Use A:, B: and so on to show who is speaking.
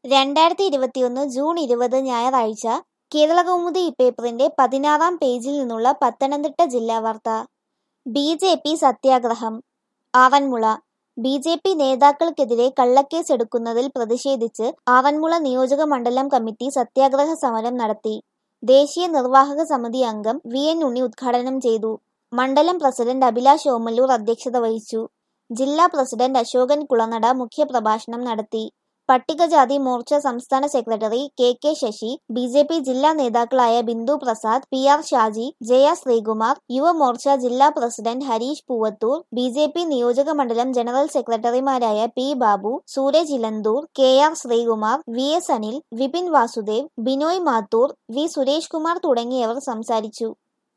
A: രണ്ടായിരത്തി ഇരുപത്തിയൊന്ന് ജൂൺ ഇരുപത് ഞായറാഴ്ച കേരളകൗമുദി പേപ്പറിന്റെ പതിനാറാം പേജിൽ നിന്നുള്ള പത്തനംതിട്ട ജില്ലാ വാർത്ത ബി ജെ പി സത്യാഗ്രഹം ആറന്മുള ബി ജെ പി നേതാക്കൾക്കെതിരെ കള്ളക്കേസ് എടുക്കുന്നതിൽ പ്രതിഷേധിച്ച് ആറന്മുള നിയോജക മണ്ഡലം കമ്മിറ്റി സത്യാഗ്രഹ സമരം നടത്തി ദേശീയ നിർവാഹക സമിതി അംഗം വി എൻ ഉണ്ണി ഉദ്ഘാടനം ചെയ്തു മണ്ഡലം പ്രസിഡന്റ് അഭിലാഷ് ഓമല്ലൂർ അധ്യക്ഷത വഹിച്ചു ജില്ലാ പ്രസിഡന്റ് അശോകൻ കുളനട മുഖ്യപ്രഭാഷണം നടത്തി പട്ടികജാതി മോർച്ച സംസ്ഥാന secretary K K Sasi B J P ജില്ലാ നേതാക്കളായ ബിന്ദു പ്രസാദ് പി ആർ ഷാജി ജയ ശ്രീകുമാർ യുവമോർച്ച ജില്ലാ president Hareesh Poovathoor B J P നിയോജക മണ്ഡലം ജനറൽ സെക്രട്ടറിമാരായ P Babu Sooraj Elanthoor K R Sreekumar V S Anil Vipin Vasudev Binoy Mathoor V Suresh Kumar തുടങ്ങിയവർ സംസാരിച്ചു